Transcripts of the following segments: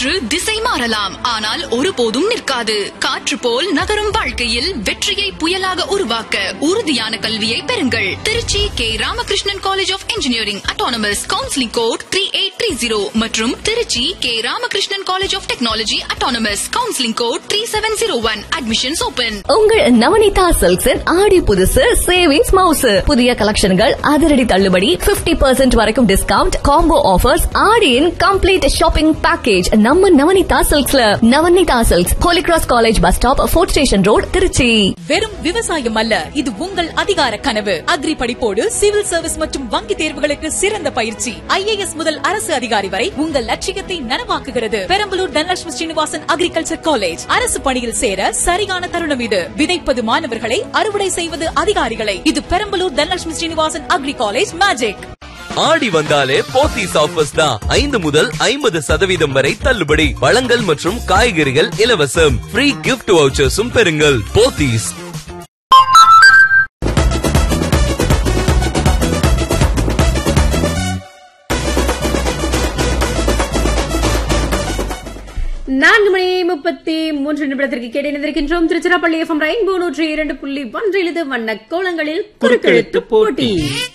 காற்று திசை மாறலாம் ஆனால் ஒருபோதும் நிற்காது காற்று போல் நகரும் வாழ்க்கையில் வெற்றியை புயலாக உருவாக்க உறுதியான கல்வியை பெறுங்கள் Trichy K Ramakrishnan college of engineering autonomous counselling code three eight three zero மற்றும் Trichy K Ramakrishnan college of technology autonomous counselling code three seven zero one admissions open உங்கள் நவனிதா சில்க்ஸின் ஆடி புதுசு சேவிங்ஸ் மவுசு புதிய கலெக்ஷன்கள் அதிரடி தள்ளுபடி 50% பர்சன்ட் வரைக்கும் டிஸ்கவுண்ட் காம்போ ஆஃபர்ஸ் ஆடியின் கம்ப்ளீட் ஷாப்பிங் பேக்கேஜ் நம்ம நவனிதா சில்க்ஸ்ல Navanitha silks holy cross college bus stop fort station road Trichy வெறும் விவசாயம் அல்ல இது உங்கள் அதிகார கனவு அக்ரி படிப்போடு சிவில் சர்வீஸ் மற்றும் வங்கி தேர்வுகளுக்கு சிறந்த பயிற்சி ஐஏஎஸ் முதல் அரசு அதிகாரி வரை உங்கள் லட்சியத்தை நனவாக்குகிறது பெரம்பலூர் தனலட்சுமி ஸ்ரீனிவாசன் அக்ரிகல்ச்சர் காலேஜ் அரசு பணியில் சேர சரியான தருணம் இது விதைப்பது மாணவர்களை அறுவடை செய்வது அதிகாரிகளை இது Perambalur Dhanalakshmi Srinivasan agri college magic Aadi வந்தாலே போத்தீஸ் ஆஃபர்ஸ் தான் ஐந்து முதல் ஐம்பது சதவீதம் வரை தள்ளுபடி பழங்கள் மற்றும் காய்கறிகள் இலவசம் ஃப்ரீ கிஃப்ட் வவுச்சர்ஸும் பெறுங்கள் போத்தீஸ் நான்கு மணி முப்பத்தி மூன்று நிமிடத்திற்கு கேட்டு இணைந்திருக்கின்றோம் திருச்சிராப்பள்ளி எஃப்எம் ரெயின்போ நூற்றி இரண்டு புள்ளி ஒன்றில் இது வண்ண கோலங்களில் குறுக்கெழுத்து போட்டி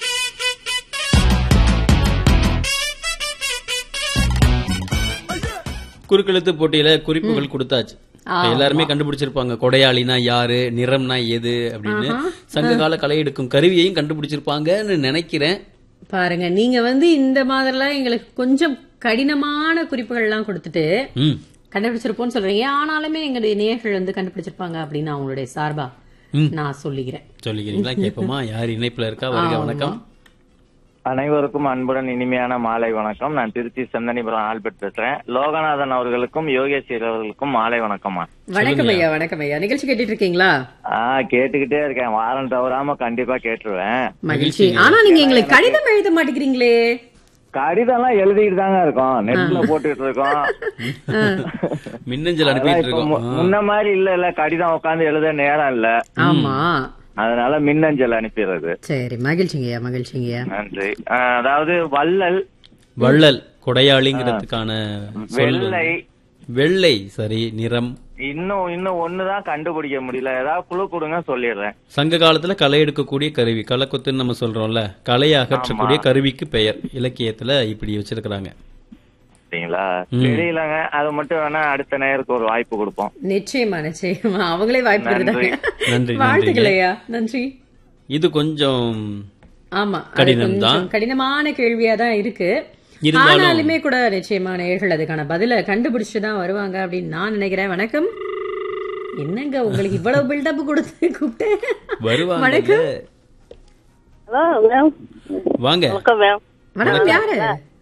குறுக்கெழுத்து போட்டியில குறிப்புகள் கொடுத்தாச்சு எல்லாருமே கண்டுபிடிச்சிருப்பாங்க கொடையாளினா யாரு நிறம்னா எது அப்படின்னு சங்ககால களை எடுக்கும் கருவியையும் கண்டுபிடிச்சிருப்பாங்கன்னு நினைக்கிறேன் பாருங்க நீங்க வந்து இந்த மாதிரிலாம் எங்களுக்கு கொஞ்சம் கடினமான குறிப்புகள் எல்லாம் கொடுத்துட்டு ம் கண்டுபிடிச்சிருப்போம்னு சொல்றீங்க ஆனாலுமே எங்க நேயர்கள் வந்து கண்டுபிடிச்சிருப்பாங்க அப்படின்னு அவங்களுடைய சார்பா நான் சொல்லிக்கிறேன் சொல்லிக்கிறீங்களா கேட்போமா யார் இணைப்புல இருக்கா வருக வணக்கம் அனைவருக்கும் அன்புடன் இனிமையான மாலை வணக்கம் நான் திருச்சி செந்தனிபுரம் ஆல்பர்ட் பேசுறேன் லோகநாதன் அவர்களுக்கும் யோகேஸ்வரி அவர்களுக்கும் மாலை வணக்கம்மா வணக்கம் ஐயா வணக்கம் ஐயா நிகழ்ச்சி கேட்டுட்டு இருக்கீங்களா ஆஹ் கேட்டுக்கிட்டே இருக்கேன் வாரம் தவறாம கண்டிப்பா கேட்டுருவேன் மகிழ்ச்சி ஆனா நீங்க எங்களுக்கு கடிதம் எழுத மாட்டேங்கிறீங்களே கடிதம்லாம் எழுதிட்டு தாங்க இருக்கோம் நெட்ல போட்டுட்டு இருக்கோம் மின்னஞ்சல் அதெல்லாம் அனுப்பிட்டு இப்ப மு- இருக்கோம் முன்ன மாதிரி இல்ல இல்ல கடிதம் உட்காந்து எழுத நேரம் இல்ல ஆமா அதனால மின்னஞ்சல் அனுப்பிடுறது சரி மகிழ்ச்சிங்கய்யா மகிழ்ச்சிங்கய்யா நன்றி ஆஹ் அதாவது வள்ளல் வள்ளல் கொடையாளிங்கிறதுக்கான சொல் வந்து- வெள்ளை வெள்ளை சரி நிறம் இன்னும் இன்னும் ஒண்ணுதான் கண்டுபிடிக்க முடியல ஏதாவது குழு கொடுங்க சொல்லிடுறேன் சங்க காலத்துல களை எடுக்கக்கூடிய கருவி களக்குத்துன்னு நம்ம சொல்றோம்ல கலையை அகற்றக்கூடிய கருவிக்கு பெயர் இலக்கியத்துல இப்படி வச்சிருக்கிறாங்க சரிங்களா ம். தெரியலங்க அது மட்டும் வேணா அடுத்த நேருக்கு ஒரு வாய்ப்பு கொடுப்போம் நிச்சயமா நிச்சயமா அவங்களே வாய்ப்பு நன்றி. கொடுத்தாங்க நன்றி, வாழ்த்துக்களையா நன்றி இது கொஞ்சம் ஆமா அது கடினம் கொஞ்சம் தான். கடினமான கேள்வியா தான் இருக்கு இருந்தாலும் ஆனாலுமே கூட நிச்சயமா நேர்கள் அதுக்கான பதில கண்டுபிடிச்சு தான் வருவாங்க அப்படின்னு நான் நினைக்கிறேன் வணக்கம் என்னங்க உங்களுக்கு இவ்வளவு பில்டப் கொடுத்து கூப்பிட்டேன் வருவாங்க வணக்கம் ஹலோ மேம் வாங்க வணக்கம் மேம் வணக்கம் யாரு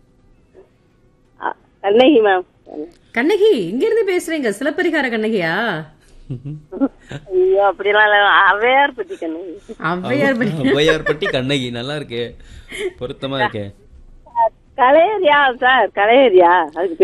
அ, கண்ணகி மேம் கண்ணகி இங்க இருந்து பேசுறீங்க சிலப்பரிகார கண்ணகியா ஐயோ அப்படிலாம் இல்ல அவையார் பத்தி கண்ணகி ஔவையார் படி- ஔவையார்பட்டி கண்ணகி நல்லா இருக்கே பொருத்தமா இருக்கே கலையரியா சார் கலையரியா அதுக்கு